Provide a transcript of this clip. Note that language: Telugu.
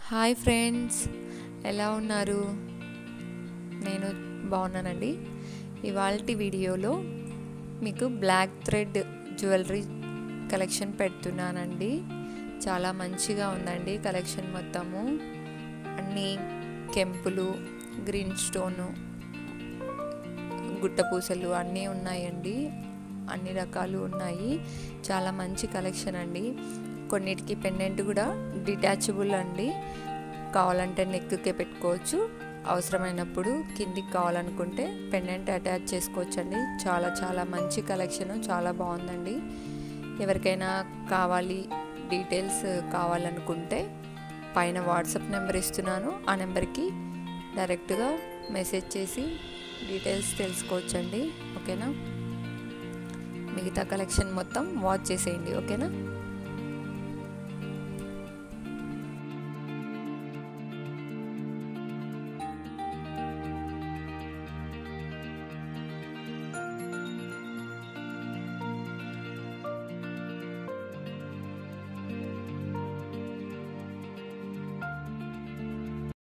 హాయ్ ఫ్రెండ్స్ ఎలా ఉన్నారు నేను బాగున్నానండి ఇవాళ వీడియోలో మీకు బ్లాక్ థ్రెడ్ జ్యువెలరీ కలెక్షన్ పెడుతున్నానండి చాలా మంచిగా ఉందండి కలెక్షన్ మొత్తము అన్ని కెంపులు గ్రీన్ స్టోను గుట్ట పూసలు అన్నీ ఉన్నాయండి అన్ని రకాలు ఉన్నాయి చాలా మంచి కలెక్షన్ అండి కొన్నిటికి పెండెంట్ కూడా డిటాచబుల్ అండి కావాలంటే నెక్కే పెట్టుకోవచ్చు అవసరమైనప్పుడు కిందికి కావాలనుకుంటే పెండెంట్ అటాచ్ చేసుకోవచ్చు అండి చాలా చాలా మంచి కలెక్షన్ చాలా బాగుందండి ఎవరికైనా కావాలి డీటెయిల్స్ కావాలనుకుంటే పైన వాట్సాప్ నెంబర్ ఇస్తున్నాను ఆ నెంబర్కి డైరెక్ట్గా మెసేజ్ చేసి డీటెయిల్స్ తెలుసుకోవచ్చండి ఓకేనా మిగతా కలెక్షన్ మొత్తం వాచ్ చేసేయండి ఓకేనా